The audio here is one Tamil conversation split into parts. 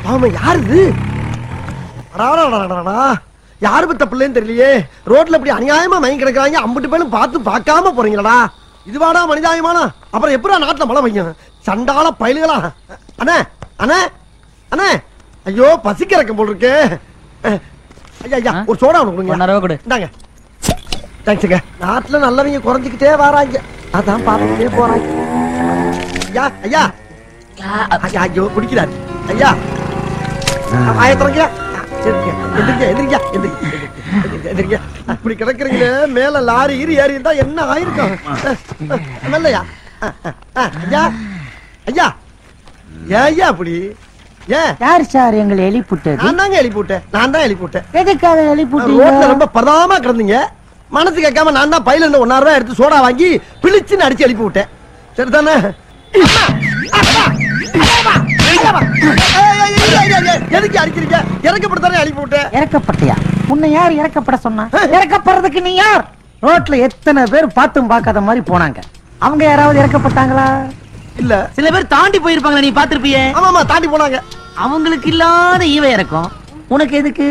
ஆமா யாரு இது அடாடாடாடாடா. யாரு பத்த பிள்ளைன்னு தெரியலையே ரோட்ல இப்படி அநியாயமா மயங்கி கிடக்குறாங்க அம்பிட்டு பேரும் பார்த்து பார்க்காம போறீங்களடா இதுவாடா மனிதாயமானா அப்புறம் எப்படா நாட்டுல மழை பெய்யும் சண்டால பயலுகளா அண்ணே அண்ணே அண்ணே ஐயோ பசிக்கிறக்க போல் இருக்கு அஹ், ஐயா ஐயா ஒரு சோடா ஒண்ணு கொடுங்க ஒன்னரை ரூபா கொடு இந்தாங்க தேங்க்ஸுங்க நாட்டுல நல்லவங்க குறைஞ்சிக்கிட்டே வராங்க அதான் பார்த்துக்கிட்டே போறாங்க ஐயா ஐயா ஐயா ஐயோ குடிக்கிறாரு ஐயா ஆயத்திரங்க எந்திரிங்க எந்திரிங்க எந்திரிங்க எந்திரிங்க எந்திரிங்க இப்படி கிடக்குறீங்களே மேல லாரி ஈரி ஏறி இருந்தா என்ன ஆயிருக்கும் நல்லையா ஐயா ஐயா ஏன் ஐயா அப்படி ஏன் யார் சார் எங்களை எழுப்பிட்டது நான் தாங்க எழுப்பி விட்டேன் நான் தான் எழுப்பி விட்டேன் எதுக்காக ரோட்ல எழுப்பிட்டீங்க ரொம்ப பதாம கிடந்தீங்க மனசு கேட்காம நான் தான் பையில இருந்து ஒன்னாயிரம் ரூபாய் எடுத்து சோடா வாங்கி பிழிச்சுன்னு அடிச்சு எழுப்பி விட்டேன் சரிதானே எதுக்கு அடிக்கிறீங்க இறக்கப்படுத்தானே எழுப்பி விட்டேன் இறக்கப்பட்டியா உன்னை யார் இறக்கப்பட சொன்னா இறக்கப்படுறதுக்கு நீ யார் ரோட்ல எத்தனை பேர் பார்த்தும் பார்க்காத மாதிரி போனாங்க அவங்க யாராவது இறக்கப்பட்டாங்களா இல்ல சில பேர் தாண்டி போயிருப்பாங்களா நீ பாத்திருப்பியே ஆமா ஆமா தாண்டி போனாங்க அவங்களுக்கு இல்லாத ஈவ இறக்கும் உனக்கு எதுக்கு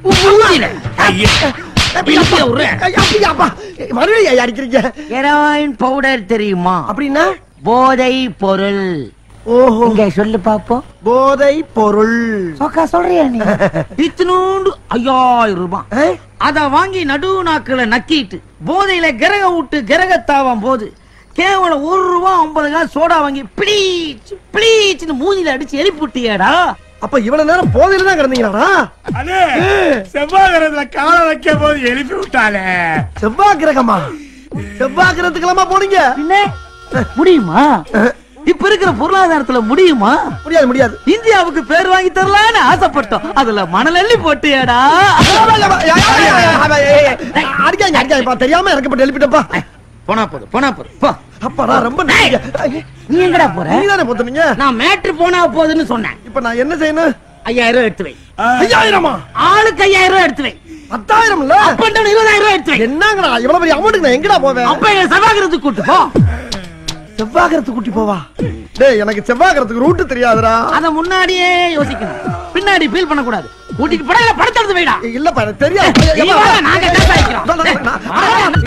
இழுப்பியா விடுறேன். ஐயா, அப்படியா, அப்பா? மறுபடியும் ஐயா அடிக்கிறீங்க ஹெராயின் பவுடர் தெரியுமா அப்படின்னா போதை பொருள் ஓஹோ இங்க சொல்லு பாப்போம் போதை பொருள் சோக்கா சொல்றியா நீ இத்தினூண்டு ஐயாயிரம் ரூபாய் ஆ? அத வாங்கி நடு நாக்குல நக்கிட்டு போதையில கிரக விட்டு கிரகத்தாவும் போது கேவலம் ஒரு ரூபா ஐம்பது காசு சோடா வாங்கி பிளீச் பிளீச்னு மூஞ்சில அடிச்சு எழுப்பி விட்டியாடா அப்ப இவ்வளவு நேரம் போதையில தான் கிடந்தீங்களாடா அண்ணே செவ்வாய் கிரகத்துல காலை வைக்கும் போது எழுப்பி விட்டாலே செவ்வாய் கிரகமா செவ்வாய் கிரகத்துக்கெல்லாமா போனீங்க பின்ன முடியுமா இப்ப இருக்கிற பொருளாதாரத்துல முடியுமா முடியாது முடியாது இந்தியாவுக்கு பேர் வாங்கி தரலான்னு ஆசைப்பட்டோம் அதுல மணல் அள்ளி போட்டியாடா அடிக்காங்க அடிக்காங்கப்பா தெரியாம இறக்கப்பட்டு எழுப்பிட்டப்பா போனா போது போனா போது போ அப்பாடா ரொம்ப நன்றிங்க. நீ எங்கடா போற நீதானே பொத்துனீங்க நான் மேட்ரு போனா போதுன்னு சொன்னேன் இப்ப நான் என்ன செய்யணும் ஐயாயிரம் ரூபாய் எடுத்து வை ஐயாயிரமா ஆளுக்கு ஐயாயிரம் ரூபாய் எடுத்து வை பத்தாயிரம் இல்ல அப்ப down இருபதாயிரம் ரூபாய் எடுத்து வை என்னங்கடா இவ்வளவு பெரிய அமௌண்ட்டுக்கு நான் எங்கடா போவேன் அப்ப என் சபாகிரத்துக்கு கூட்டு போ செவ்வாகரத்துக்கு கூட்டி போவா டேய் எனக்கு செவ்வாகரத்துக்கு ரூட் தெரியாதுடா அத முன்னாடியே யோசிக்கணும் பின்னாடி ஃபீல் பண்ண கூடாது கூட்டிட்டு போடா இல்ல படத்தை எடுத்து வைடா இல்லப்பா எனக்கு தெரியாது நீ வாடா, நாங்க காசு அழிக்கிறோம். நான், நான், நான்,